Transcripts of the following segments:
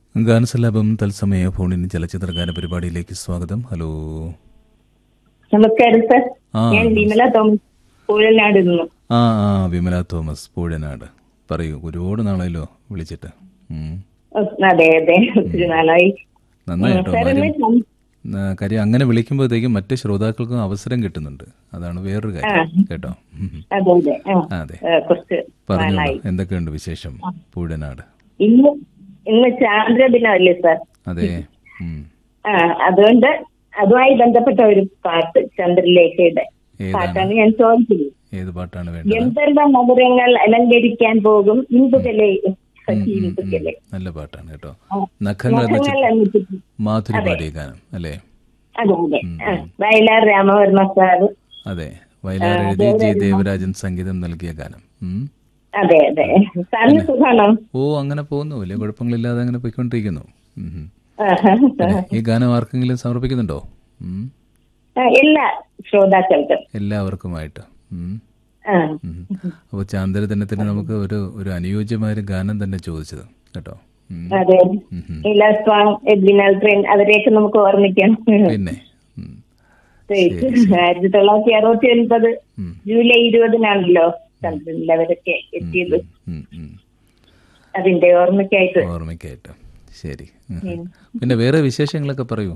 ഗാനസല്ലാപം തത്സമയ ഫോണിൻ ചലച്ചിത്ര ഗാന പരിപാടിയിലേക്ക് സ്വാഗതം ഹലോ നമസ്കാരം സർ ആ ഞാൻ വിമല തോമസ് പൂഴനാട് നിന്നു ആ ആ വിമല തോമസ് പൂഴനാട് പറയൂ ഒരുപാട് നാളായല്ലോ വിളിച്ചിട്ട് ഉം. അതെ അതെ ഒത്തിരി നാളായി നന്നായി കേട്ടോ സാർ കാര്യം ഇന്ന് സം- ആ, കാര്യം അങ്ങനെ വിളിക്കുമ്പോഴത്തേക്കും മറ്റ് ശ്രോതാക്കൾക്കും അവസരം കിട്ടുന്നുണ്ട് അതാണ് വേറൊരു കാര്യം കേട്ടോ ഉം. അതെ അതെ ആ, ആ, അതെ ഏ, കുറച്ച് പറഞ്ഞോളൂ നാളായി എന്തൊക്കെയുണ്ട് വിശേഷം പൂഴനാട് ഇന്ന് ഇന്ന് ചാന്ദ്ര ദിനമല്ലേ സാർ അതെ ഉം. ആ അതുകൊണ്ട് അതുമായി ബന്ധപ്പെട്ട ഒരു പാട്ട് ചന്ദ്രലേഖയുടെ ഏതാണ് പാട്ടാണ് ഞാൻ ചോദിച്ചത് ഏത് പാട്ടാണ് വേണ്ടത് ഗന്ധർവ നഗരങ്ങൾ അലങ്കരിക്കാൻ പോകും ഇന്ദുകലെ സഖി ഇന്ദുകലെ നല്ല പാട്ടാണ് കേട്ടോ നഖങ്ങൾ എന്ന നഖങ്ങൾ എന്ന ചിത്രം. മാധുരി പാടിയ ഗാനം അല്ലേ അതെ അതെ ആ, വയലാർ രാമവർമ്മ സാർ അതെ വയലാർ എഴുതി ജി ദേവരാജൻ സംഗീതം നൽകിയ ഗാനം ഉം. അതെ അതെ സാറിന് സുഖാണോ ഓ അങ്ങനെ പോകുന്നു വലിയ കുഴപ്പങ്ങളില്ലാതെ അങ്ങനെ പോയിക്കൊണ്ടിരിക്കുന്നു ഉം, ഉം. ആഹാ. ഈ ഗാനം ആർക്കെങ്കിലും സമർപ്പിക്കുന്നുണ്ടോ ഉം. ആ, എല്ലാ ശ്രോതാക്കൾക്കും എല്ലാവർക്കുമായിട്ട് ഉം. ആ, ഉം. അപ്പോൾ ചാന്ദ്രദിനത്തിന് നമുക്ക് ഒരു ഒരു അനുയോജ്യമായ ഒരു ഗാനം തന്നെ ചോദിച്ചത് കേട്ടോ ഉം. അതെ ഉം, ഉം. എല്ലാ സ്ട്രോങ് എഡ്വിനാൽ ട്രെയിൻ അവരെയൊക്കെ നമുക്ക് ഓർമ്മിക്കാം പിന്നെ ഉം. ആയിരത്തി തൊള്ളായിരത്തി അറുപത്തി ഒൻപത് ഉം. ജൂലൈ ഇരുപതിനാണല്ലോ ചന്ദ്രനിൽ അവരൊക്കെ എത്തിയത് ഉം, ഉം. അതിന്റെ ഓർമ്മയ്ക്കായിട്ട് ഓർമ്മയ്ക്കായിട്ട് ശരി ഉം. പിന്നെ വേറെ വിശേഷങ്ങളൊക്കെ പറയൂ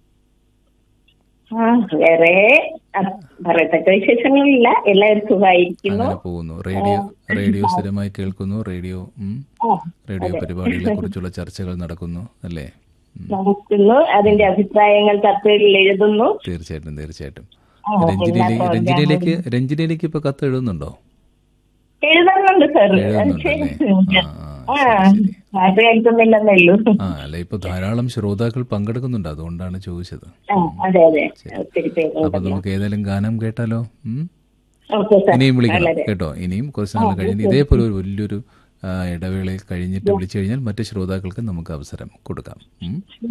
ആ വേറെ ആ, പറയത്തക്ക വിശേഷങ്ങളില്ല എല്ലാവരും സുഖമായിരിക്കുന്നു അങ്ങനെ പോകുന്നു റേഡിയോ റേഡിയോ സ്ഥിരമായി കേൾക്കുന്നു റേഡിയോ ഉം. ആ, റേഡിയോ പരിപാടികളെ കുറിച്ചുള്ള ചർച്ചകൾ നടക്കുന്നു അല്ലേ ഉം. നടക്കുന്നു അതിന്റെ അഭിപ്രായങ്ങൾ കത്തുകളിൽ എഴുതുന്നു തീർച്ചയായിട്ടും തീർച്ചയായിട്ടും ആ, രഞ്ജിനിയിലേക്ക് എല്ലാ രഞ്ജിനിയിലേക്ക് രഞ്ജിനിയിലേക്ക് ഇപ്പൊ കത്ത് എഴുതുന്നുണ്ടോ എഴുതുന്നുണ്ട് സാർ എഴുതുന്നുണ്ടല്ലേ ആ, ആ ആ, ശരി, ശരി. അത് കേൾക്കുന്നില്ലെന്നേ ഉള്ളൂ ആ അല്ല ഇപ്പൊ ധാരാളം ശ്രോതാക്കൾ പങ്കെടുക്കുന്നുണ്ട് അതുകൊണ്ടാണ് ചോദിച്ചത് ആ അതെ അതെ ഒത്തിരി പേര് അപ്പൊ നമുക്ക് ഏതായാലും ഗാനം കേട്ടാലോ ഉം? ഓക്കെ സാർ ഇനിയും വിളിക്കണം കേട്ടോ ഇനിയും കുറച്ച് നാൾ കഴിഞ്ഞ് ഇതേപോലെ ഒരു വലിയൊരു ആ, ഇടവേളയിൽ കഴിഞ്ഞിട്ട് വിളിച്ചു കഴിഞ്ഞാൽ മറ്റു ശ്രോതാക്കൾക്ക് നമുക്ക് അവസരം കൊടുക്കാം ഉം?